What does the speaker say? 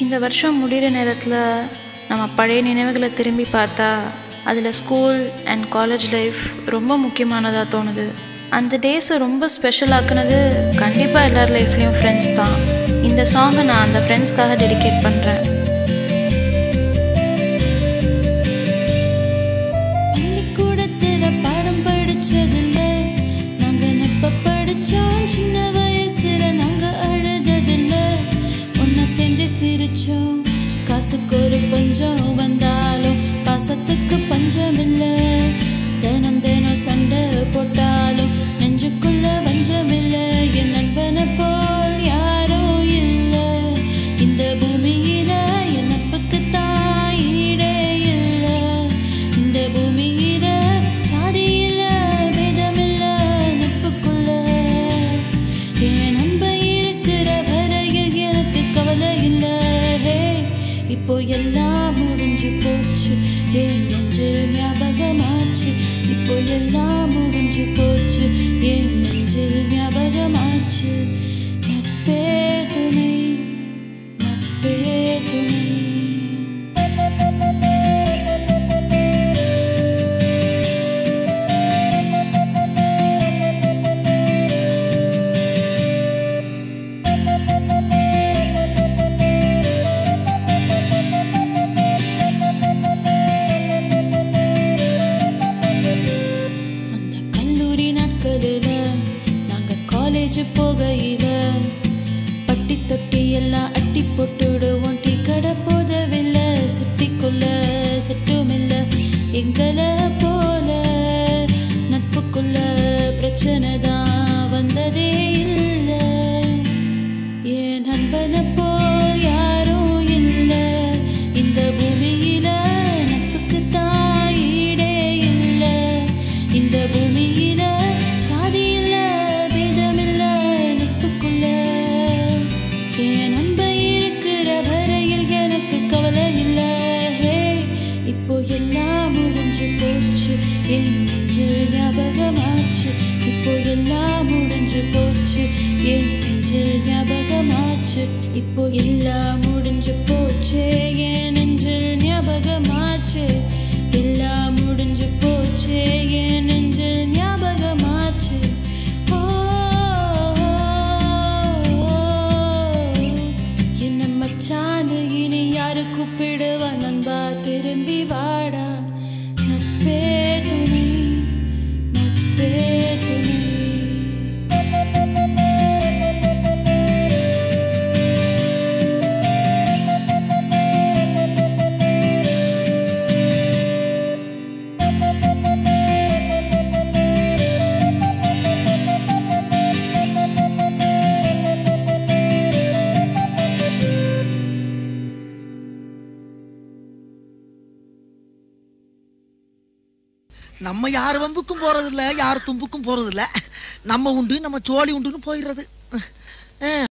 இந்த வருஷம் முடிகிற நேரத்தில் நம்ம பழைய நினைவுகளை திரும்பி பார்த்தா அதில் ஸ்கூல் அண்ட் காலேஜ் லைஃப் ரொம்ப முக்கியமானதாக தோணுது அந்த டேஸை ரொம்ப ஸ்பெஷல் ஆக்குனது கண்டிப்பாக எல்லார் லைஃப்லேயும் ஃப்ரெண்ட்ஸ் தான் இந்த சாங்கை நான் அந்த ஃப்ரெண்ட்ஸ்க்காக டெடிகேட் பண்ணுறேன் பள்ளிக்கூடத்துல பாடம் படிச்சதில்ல நாங்க நட்ப படிச்சோம் சின்ன வயசுல நாங்க அழுததில்ல ஒன்னா சேர்ந்து சிரிச்சோம் காசுக்கு ஒரு பஞ்சம் வந்தாலும் பாசத்துக்கு பஞ்சம் இல்ல தினம் தினம் சண்டை போட்டாலும் நெஞ்சுக்குள்ள வஞ்சம் இல்ல என் நண்பனை போல் யாரும் இல்ல இந்த பூமியில என் நட்புக்கு தான் ஈடே இல்ல இந்த பூமியில சாதியில பேதமில்ல நட்புக்குள்ள என் நண்ப இருக்கிற வரையில் எனக்கு கவலை இல்ல ஹே, இப்போ எல்லாம் முடிஞ்சு போச்சு என் நெஞ்சில் ஞாபகமாச்சு இப்போ எல்லாம் முடிஞ்சு போச்சு என் நெஞ்சில் ஞாபகமாச்சு நட்பே துணை நட்பே துணை அந்த கல்லூரி நாட்களில நாங்க காலேஜ் போகையில பட்டி தொட்டி எல்லாம் அட்டி போட்டுடுவோம் டீ கடை போதவில்லை சிட்டிக்குள்ள செட்டுமில்ல எங்களை போல நட்புக்குள்ள பிரச்சனை தான் வந்ததே இல்லை என் நண்பனை போல் யாரும் இல்ல இந்த பூமியில நட்புக்கு தான் ஈடே இல்ல இந்த பூமியில சாதி இல்ல பேதம் இல்ல நட்புக்குள்ள என் நண்ப இருக்கிற வரையில் எனக்கு கவலை இல்ல ஹே இப்போ எல்லாம் முடிஞ்சு போச்சு என் நெஞ்சில் ஞாபகமாச்சு இப்போ எல்லாம் முடிஞ்சு போச்சு என் நெஞ்சில் ஞாபகமாச்சு இப்போ எல்லாம் முடிஞ்சு போச்சு என் நெஞ்சில் ஞாபகமாச்சு எல்லாம் முடிஞ்சு போச்சு என் நெஞ்சில் ஞாபகமாச்சு ஓ, என்ன மச்சானு இனி யாரு கூப்பிடுவா நண்பா திரும்பி வாடா நட்பே துணை நட்பே துணை நம்ம யார் வம்புக்கும் போறது இல்ல யார் தும்புக்கும் போறது இல்ல நம்ம உண்டு நம்ம சோழி உண்டுன்னு போயிடுறது